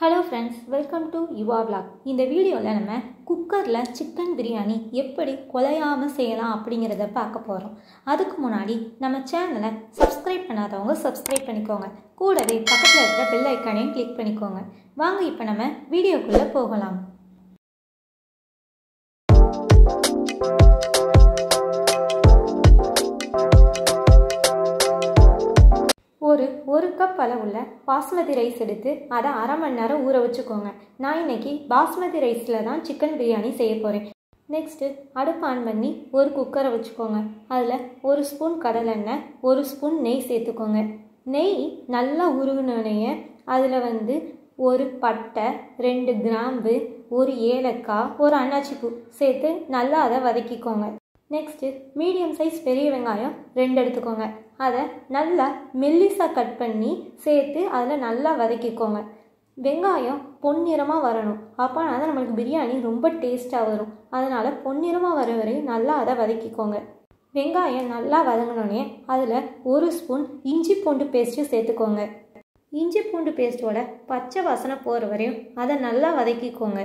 hello friends welcome to Yuva vlog இந்த வீடியோவில் நம்ம குக்கரில் சிக்கன் பிரியாணி எப்படி குலையாமல் செய்யலாம் அப்படிங்கிறத பார்க்க போகிறோம் அதுக்கு முன்னாடி நம்ம சேனலை சப்ஸ்கிரைப் பண்ணாதவங்க சப்ஸ்கிரைப் பண்ணிக்கோங்க கூடவே பக்கத்தில் இருக்கிற பெல் ஐக்கானையும் கிளிக் பண்ணிக்கோங்க வாங்க இப்போ நம்ம வீடியோக்குள்ளே போகலாம் ஒரு ஒரு கப் அளவுள்ள பாஸ்மதி ரைஸ் எடுத்து அதை அரை மணி நேரம் ஊற வச்சுக்கோங்க நான் இன்னைக்கு பாஸ்மதி ரைஸில் தான் சிக்கன் பிரியாணி செய்ய போகிறேன் நெக்ஸ்ட்டு அடுப்பு ஆன் பண்ணி ஒரு குக்கரை வச்சுக்கோங்க அதில் ஒரு ஸ்பூன் கடலெண்ணெய் ஒரு ஸ்பூன் நெய் சேர்த்துக்கோங்க நெய் நல்லா உருகுனோடனே அதில் வந்து ஒரு பட்டை ரெண்டு கிராம்பு ஒரு ஏலக்காய் ஒரு அன்னாச்சி பூ சேர்த்து நல்லா அதை வதக்கிக்கோங்க நெக்ஸ்ட்டு மீடியம் சைஸ் பெரிய வெங்காயம் ரெண்டு எடுத்துக்கோங்க அதை நல்லா மெல்லிசாக கட் பண்ணி சேர்த்து அதில் நல்லா வதக்கிக்கோங்க வெங்காயம் பொன்னிறமாக வரணும் அப்போ தான் நம்மளுக்கு பிரியாணி ரொம்ப டேஸ்ட்டாக வரும் அதனால் பொன்னிறமாக வர வரையும் நல்லா அதை வதக்கிக்கோங்க வெங்காயம் நல்லா வதங்கினோடனே அதில் ஒரு ஸ்பூன் இஞ்சி பூண்டு பேஸ்ட்டு சேர்த்துக்கோங்க இஞ்சி பூண்டு பேஸ்ட்டோட பச்சை வாசனை போகிற வரையும் அதை நல்லா வதக்கிக்கோங்க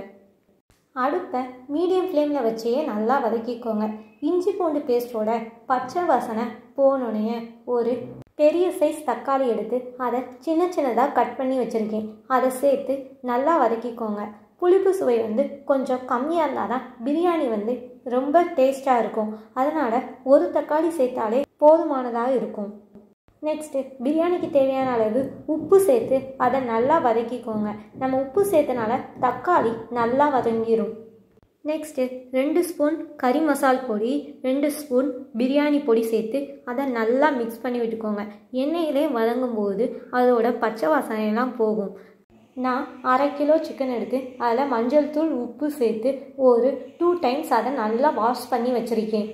அடுப்பை மீடியம் ஃப்ளேமில் வச்சே நல்லா வதக்கிக்கோங்க இஞ்சி பூண்டு பேஸ்ட்டோட பச்சை வாசனை போனோடனே ஒரு பெரிய சைஸ் தக்காளி எடுத்து அதை சின்ன சின்னதாக கட் பண்ணி வச்சுருக்கேன் அதை சேர்த்து நல்லா வதக்கிக்கோங்க புளிப்பு சுவை வந்து கொஞ்சம் கம்மியாக இருந்தால் தான் பிரியாணி வந்து ரொம்ப டேஸ்ட்டாக இருக்கும் அதனால் ஒரு தக்காளி சேர்த்தாலே போதுமானதாக இருக்கும் நெக்ஸ்ட்டு பிரியாணிக்கு தேவையான அளவு உப்பு சேர்த்து அதை நல்லா வதக்கிக்கோங்க நம்ம உப்பு சேர்த்தனால தக்காளி நல்லா வதங்கிடும் நெக்ஸ்ட்டு ரெண்டு ஸ்பூன் கறி மசால் பொடி ரெண்டு ஸ்பூன் பிரியாணி பொடி சேர்த்து அதை நல்லா மிக்ஸ் பண்ணி விட்டுக்கோங்க எண்ணெயிலே வதங்கும் போது அதோட பச்சை வாசனையெல்லாம் போகும் நான் அரை கிலோ சிக்கன் எடுத்து அதில் மஞ்சள் தூள் உப்பு சேர்த்து ஒரு டூ டைம்ஸ் அதை நல்லா வாஷ் பண்ணி வச்சுருக்கேன்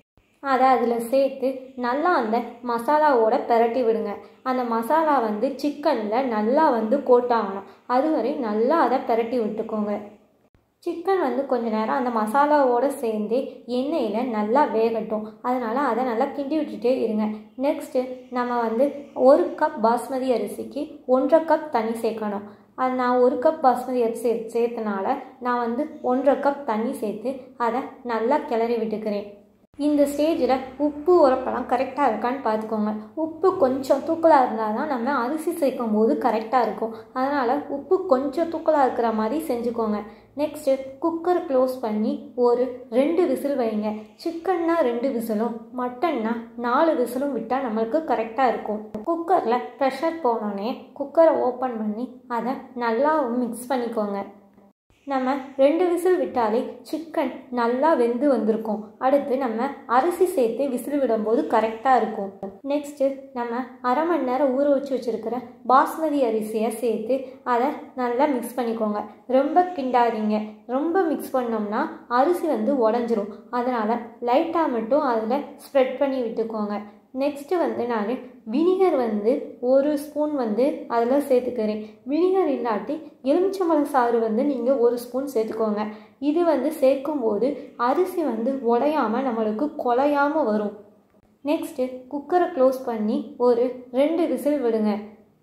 அதை அதில் சேர்த்து நல்லா அந்த மசாலாவோட பெரட்டி விடுங்க அந்த மசாலா வந்து சிக்கனில் நல்லா வந்து கோட்டாகணும் அதுவரை நல்லா அதை பெரட்டி விட்டுக்கோங்க சிக்கன் வந்து கொஞ்ச நேரம் அந்த மசாலாவோடு சேர்ந்து எண்ணெயில் நல்லா வேகட்டும் அதனால் அதை நல்லா கிண்டி விட்டுட்டே இருங்க நெக்ஸ்ட்டு நம்ம வந்து ஒரு கப் பாஸ்மதி அரிசிக்கு ஒன்றரை கப் தண்ணி சேர்க்கணும் அது நான் ஒரு கப் பாஸ்மதி அரிசி சே சேர்த்தனால நான் வந்து ஒன்றரை கப் தண்ணி சேர்த்து அதை நல்லா கிளறி விட்டுக்கிறேன் இந்த ஸ்டேஜில் உப்பு உரப்பெல்லாம் கரெக்டாக இருக்கான்னு பார்த்துக்கோங்க உப்பு கொஞ்சம் தூக்கலாக இருந்தால் தான் நம்ம அரிசி சேர்க்கும் போது கரெக்டாக இருக்கும் அதனால் உப்பு கொஞ்சம் தூக்கலாக இருக்கிற மாதிரி செஞ்சுக்கோங்க நெக்ஸ்ட்டு குக்கர் க்ளோஸ் பண்ணி ஒரு ரெண்டு விசில் வைங்க சிக்கன்னா ரெண்டு விசிலும் மட்டன்னா நாலு விசிலும் விட்டால் நம்மளுக்கு கரெக்டாக இருக்கும் குக்கரில் ப்ரெஷர் போனோடனே குக்கரை ஓப்பன் பண்ணி அதை நல்லா மிக்ஸ் பண்ணிக்கோங்க நம்ம ரெண்டு விசில் விட்டாலே சிக்கன் நல்லா வெந்து வந்திருக்கும் அடுத்து நம்ம அரிசி சேர்த்து விசில் விடும்போது கரெக்டாக இருக்கும் நெக்ஸ்ட்டு நம்ம அரை மணி நேரம் ஊற வச்சு வச்சுருக்கிற பாஸ்மதி அரிசியை சேர்த்து அதை நல்லா மிக்ஸ் பண்ணிக்கோங்க ரொம்ப கிண்டாதீங்க ரொம்ப மிக்ஸ் பண்ணோம்னா அரிசி வந்து உடஞ்சிரும் அதனால் லைட்டாக மட்டும் அதில் ஸ்ப்ரெட் பண்ணி விட்டுக்கோங்க நெக்ஸ்ட்டு வந்து நான் வினிகர் வந்து ஒரு ஸ்பூன் வந்து அதில் சேர்த்துக்கிறேன் வினிகர் இல்லாட்டி எலுமிச்சம்பழ சாறு வந்து நீங்கள் ஒரு ஸ்பூன் சேர்த்துக்கோங்க இது வந்து சேர்க்கும்போது அரிசி வந்து உடையாமல் நம்மளுக்கு குலையாமல் வரும் நெக்ஸ்ட்டு குக்கரை க்ளோஸ் பண்ணி ஒரு ரெண்டு விசில் விடுங்க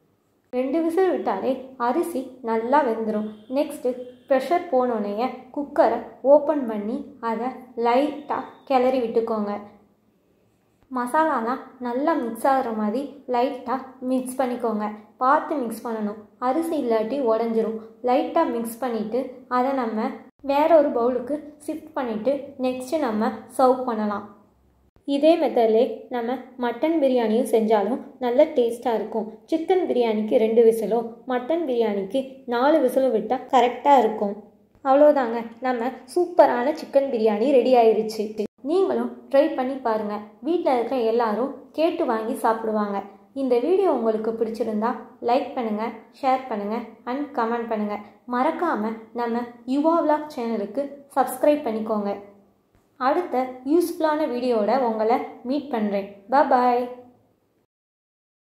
ரெண்டு விசில் விட்டாலே அரிசி நல்லா வெந்துடும் நெக்ஸ்ட்டு ப்ரெஷர் போனோடனே குக்கரை ஓப்பன் பண்ணி அதை லைட்டாக கிளறி விட்டுக்கோங்க மசாலாலாம் நல்லா மிக்ஸ் ஆகிற மாதிரி லைட்டாக மிக்ஸ் பண்ணிக்கோங்க பார்த்து மிக்ஸ் பண்ணணும் அரிசி இல்லாட்டி உடஞ்சிரும் லைட்டாக மிக்ஸ் பண்ணிவிட்டு அதை நம்ம வேற ஒரு பவுலுக்கு ஷிஃப்ட் பண்ணிவிட்டு நெக்ஸ்ட்டு நம்ம சர்வ் பண்ணலாம் இதே மெத்தட்லே நம்ம மட்டன் பிரியாணியும் செஞ்சாலும் நல்ல டேஸ்ட்டாக இருக்கும் சிக்கன் பிரியாணிக்கு ரெண்டு விசிலும் மட்டன் பிரியாணிக்கு நாலு விசிலும் விட்டால் கரெக்டாக இருக்கும் அவ்வளோதாங்க நம்ம சூப்பரான சிக்கன் பிரியாணி ரெடி ஆயிருச்சு நீங்களும் ட்ரை பண்ணி பாருங்கள் வீட்டில் இருக்கிற எல்லாரும் கேட்டு வாங்கி சாப்பிடுவாங்க இந்த வீடியோ உங்களுக்கு பிடிச்சிருந்தா லைக் பண்ணுங்கள் ஷேர் பண்ணுங்கள் அண்ட் கமெண்ட் பண்ணுங்கள் மறக்காமல் நம்ம யுவா விலாக் சேனலுக்கு சப்ஸ்கிரைப் பண்ணிக்கோங்க அடுத்த யூஸ்ஃபுல்லான வீடியோட உங்களை மீட் பண்ணுறேன் பாய்